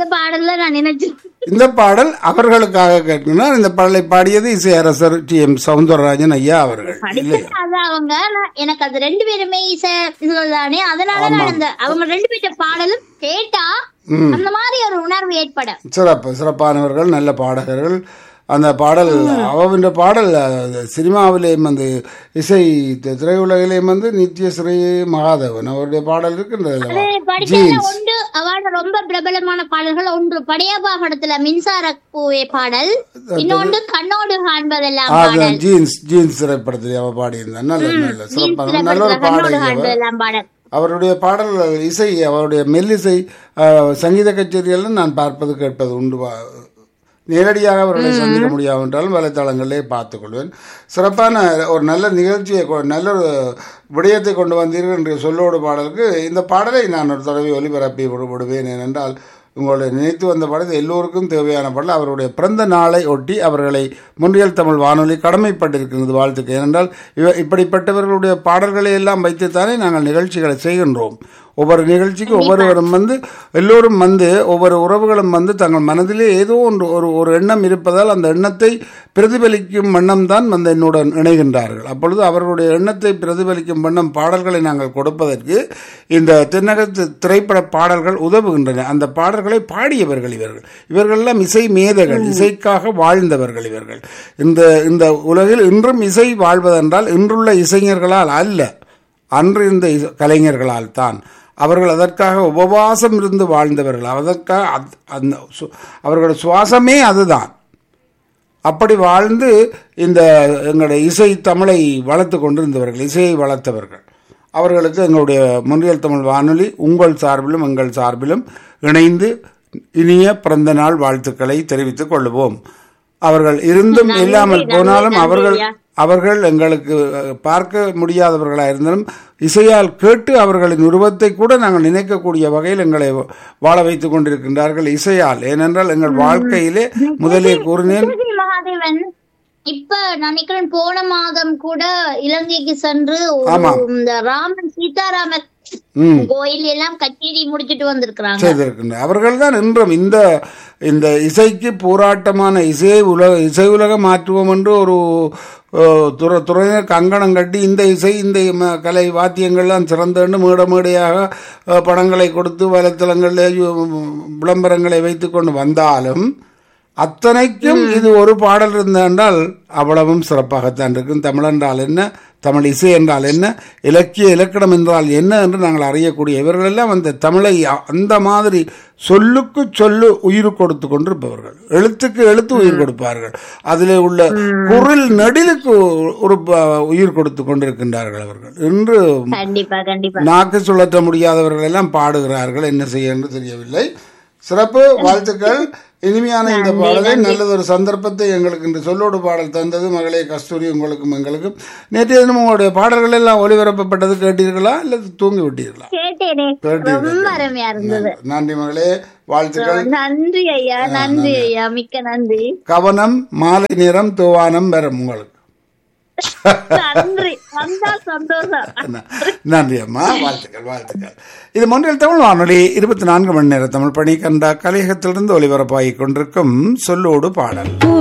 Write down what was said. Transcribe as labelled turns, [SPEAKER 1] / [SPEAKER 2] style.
[SPEAKER 1] இந்த பாடல்ல நான் நினைச்சு
[SPEAKER 2] இந்த பாடல் அவர்களுக்காக கேட்கணும் இந்த பாடலை பாடியது இசை அரசர் டி எம் சவுந்தரராஜன் ஐயா அவர்கள் இல்லையா
[SPEAKER 1] படிச்சது அது அவங்க நான் எனக்கு அது ரெண்டு பேருமே இசை இதுகள் தானே அதனால நான் அந்த அவங்க ரெண்டு பேர்ட்ட பாடலும் கேட்டா அந்த மாதிரி ஒரு உணர்வு ஏற்படும்
[SPEAKER 2] சிறப்பு சிறப்பானவர்கள் நல்ல பாடகர்கள் அந்த பாடல் அவன்ற பாடல் அஹ், சினிமாவிலேயும் வந்து இசை தி- திரையுலகிலேயும் வந்து நித்ய ஸ்ரீ மகாதேவன் அவருடைய பாடல் இருக்கின்றது
[SPEAKER 1] படிச்சதுல ஒன்று அவரோட ரொம்ப பிரபலமான பாடல்கள் ஒன்று படையப்பா படத்துல மின்சார பூவே பாடல் இன்னொன்று கண்ணோடு காண்பதெல்லாம் பாடல்
[SPEAKER 2] ஜீன்ஸ் ஜீன்ஸ் திரைப்படத்தில் அவ பாடியிருந்தார் நல்ல நல்ல சிறப்பான நல்ல ஒரு
[SPEAKER 1] கண்ணோடு
[SPEAKER 2] பாடகி அவர்
[SPEAKER 1] காண்பதெல்லாம் பாடல்
[SPEAKER 2] அவருடைய பாடல்கள் இசை அவருடைய மெல்லிசை அஹ், சங்கீத கச்சேரியெல்லாம் நான் பார்ப்பது கேட்பது உண்டு வா- நேரடியாக அவர்களை சந்திக்க முடியாமல் என்றாலும் வலைத்தளங்களிலே பார்த்துக் கொள்வேன் சிறப்பான ஒரு நல்ல நிகழ்ச்சியை கொ- நல்ல ஒரு விடயத்தை கொண்டு வந்தீர்கள் என்ற சொல்லோடு பாடலுக்கு இந்த பாடலை நான் ஒரு தடவை ஒலிபரப்பி விடு- விடுவேன் ஏனென்றால் உங்களை நினைத்து வந்த பாடல் எல்லோருக்கும் தேவையான பாடல் அவருடைய பிறந்த நாளை ஒட்டி அவர்களை முன்றியல் தமிழ் வானொலி கடமைப்பட்டிருக்கிறது வாழ்த்துக்கு ஏனென்றால் இவ இப்படிப்பட்டவர்களுடைய பாடல்களை எல்லாம் வைத்துத்தானே நாங்கள் நிகழ்ச்சிகளை செய்கின்றோம் ஒவ்வொரு நிகழ்ச்சிக்கு ஒவ்வொருவரும் வந்து எல்லோரும் வந்து ஒவ்வொரு உறவுகளும் வந்து தங்கள் மனதிலே ஏதோ ஒன்று ஒரு ஒரு எண்ணம் இருப்பதால் அந்த எண்ணத்தை பிரதிபலிக்கும் வண்ணம் தான் வந்து என்னுடன் இணைகின்றார்கள் அப்பொழுது அவர்களுடைய எண்ணத்தை பிரதிபலிக்கும் வண்ணம் பாடல்களை நாங்கள் கொடுப்பதற்கு இந்த தென்னகத்து திரைப்பட பாடல்கள் உதவுகின்றன அந்த பாடல்களை பாடியவர்கள் இவர்கள் இவர்களெல்லாம் இசை மேதைகள் இசைக்காக வாழ்ந்தவர்கள் இவர்கள் இந்த இந்த உலகில் இன்றும் இசை வாழ்வதென்றால் இன்றுள்ள இசைஞர்களால் அல்ல அன்று இருந்த இச- கலைஞர்களால் தான் அவர்கள் அதற்காக உபவாசம் இருந்து வாழ்ந்தவர்கள் அதற்காக அத்- அந்த சு- அவர்களோட சுவாசமே அதுதான் அப்படி வாழ்ந்து இந்த எங்களுடைய இசை தமிழை வளர்த்து கொண்டிருந்தவர்கள் இசையை வளர்த்தவர்கள் அவர்களுக்கு எங்களுடைய முன்றியல் தமிழ் வானொலி உங்கள் சார்பிலும் எங்கள் சார்பிலும் இணைந்து இனிய பிறந்த நாள் வாழ்த்துக்களை தெரிவித்துக் கொள்வோம் அவர்கள் இருந்தும் இல்லாமல் போனாலும் அவர்கள் அவர்கள் எங்களுக்கு அஹ், பார்க்க முடியாதவர்களாக இருந்தாலும் இசையால் கேட்டு அவர்களின் உருவத்தை கூட நாங்கள் நினைக்கக்கூடிய வகையில் எங்களை வாழ வைத்துக் கொண்டிருக்கின்றார்கள் இசையால் ஏனென்றால் எங்கள் வாழ்க்கையிலே முதலே கூறினேன்
[SPEAKER 1] சிவகங்கை மகாதேவன் இப்ப நான் நினைக்கிறேன் போன மாதம் கூட இலங்கைக்கு சென்று ஒரு
[SPEAKER 2] ஆமா.
[SPEAKER 1] இந்த ராமன் சீதாராமர்
[SPEAKER 2] ம்
[SPEAKER 1] கோயில் எல்லாம் கச்சேரி முடிச்சிட்டு வந்திருக்கிறாங்க
[SPEAKER 2] செய்திருக்கின்றனர் அவர்கள் தான் இன்றும் இந்த இந்த இசைக்கு போராட்டமான இசையை உலக இசை உலகம் மாற்றுவோம் என்று ஒரு அஹ், துற துறையினர் கங்கணம் கட்டி இந்த இசை இந்த ம- கலை வாத்தியங்கள்லாம் சிறந்தன்னு மேட மேடையாக அஹ், படங்களை கொடுத்து வலைத்தளங்களில் விளம்பரங்களை வைத்துக்கொண்டு வந்தாலும் அத்தனைக்கும் இது ஒரு பாடல் இருந்தால் அவ்வளவும் சிறப்பாகத்தான் இருக்கும் தமிழ் என்றால் என்ன தமிழ் இசை என்றால் என்ன இலக்கிய இலக்கணம் என்றால் என்ன என்று நாங்கள் அறியக்கூடிய இவர்களெல்லாம் அந்த தமிழை அ- அந்த மாதிரி சொல்லுக்கு சொல்லு உயிர் கொடுத்து கொண்டிருப்பவர்கள் எழுத்துக்கு எழுத்து உயிர் கொடுப்பார்கள் அதிலே உள்ள குரல் நெடிலுக்கு ஒரு ப- உயிர் கொடுத்து கொண்டிருக்கின்றார்கள் அவர்கள் இன்று
[SPEAKER 1] கண்டிப்பா கண்டிப்பா
[SPEAKER 2] நாக்கு சுழற்ற முடியாதவர்கள் எல்லாம் பாடுகிறார்கள் என்ன செய்ய என்று தெரியவில்லை சிறப்பு வாழ்த்துக்கள் இனிமையான இந்த பாடலை நல்லதொரு சந்தர்ப்பத்தை எங்களுக்கு இந்த சொல்லோடு பாடல் தந்தது மகளே கஸ்தூரி உங்களுக்கும் எங்களுக்கும் நேற்றைய தினம் உங்களுடைய பாடல்கள் எல்லாம் ஒளிபரப்பப்பட்டது கேட்டீர்களா அல்லது தூங்கி விட்டீர்களா
[SPEAKER 1] கேட்டேனே
[SPEAKER 2] கேட்டீர்கள்.
[SPEAKER 1] ரொம்ப அருமையா இருந்தது
[SPEAKER 2] நன்றி மகளே வாழ்த்துக்கள்
[SPEAKER 1] நன்றி ஐயா நன்றி ஐயா மிக்க நன்றி
[SPEAKER 2] கவனம் மாலை நேரம் தூவானம் வரும் உங்களுக்கு
[SPEAKER 1] நன்றி வந்தா சந்தோஷம்
[SPEAKER 2] நன்றி அம்மா வாழ்த்துக்கள் வாழ்த்துக்கள் இது மொன்றில் தமிழ் வானொலி இருபத்தி நான்கு மணி நேர தமிழ் பணி கண்ட கலையகத்திலிருந்து ஒளிபரப்பாகிக் கொண்டிருக்கும் சொல்லோடு பாடல்